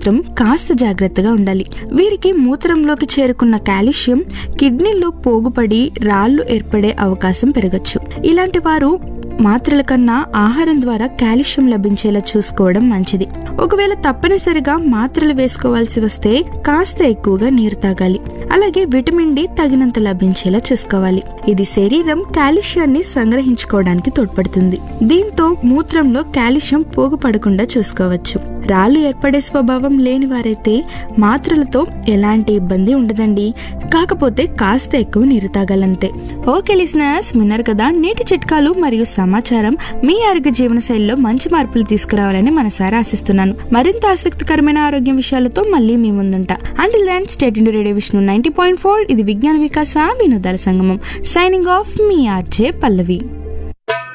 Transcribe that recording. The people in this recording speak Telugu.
మాత్రం కాస్త జాగ్రత్తగా ఉండాలి వీరికి మూత్రంలోకి చేరుకున్న కాల్షియం కిడ్నీలో పోగుపడి రాళ్లు ఏర్పడే అవకాశం పెరగచ్చు ఇలాంటి వారు మాత్రల కన్నా ఆహారం ద్వారా కాల్షియం లభించేలా చూసుకోవడం మంచిది ఒకవేళ తప్పనిసరిగా మాత్రలు వేసుకోవాల్సి వస్తే కాస్త ఎక్కువగా నీరు తాగాలి అలాగే విటమిన్ డి తగినంత లభించేలా చూసుకోవాలి ఇది శరీరం కాల్షియాన్ని సంగ్రహించుకోవడానికి తోడ్పడుతుంది దీంతో మూత్రంలో కాల్షియం పోగు పడకుండా చూసుకోవచ్చు రాళ్ళు ఏర్పడే స్వభావం లేని వారైతే మాత్రలతో ఎలాంటి ఇబ్బంది ఉండదండి కాకపోతే కాస్త ఎక్కువ నీరు తాగాలంతే ఓకే లిసినర్స్ విన్నారు కదా నేటి చిట్కాలు మరియు సమాచారం మీ ఆరోగ్య జీవన శైలిలో మంచి మార్పులు తీసుకురావాలని మనసారా ఆశిస్తున్నాను మరింత ఆసక్తికరమైన ఆరోగ్య విషయాలతో మళ్ళీ మీ ముందుంటా until then stay tuned to radio Vishnu ninety point four ఇది విజ్ఞాన వికాస వినోదాల సంగమం సైనింగ్ ఆఫ్ మీ ఆర్జే పల్లవి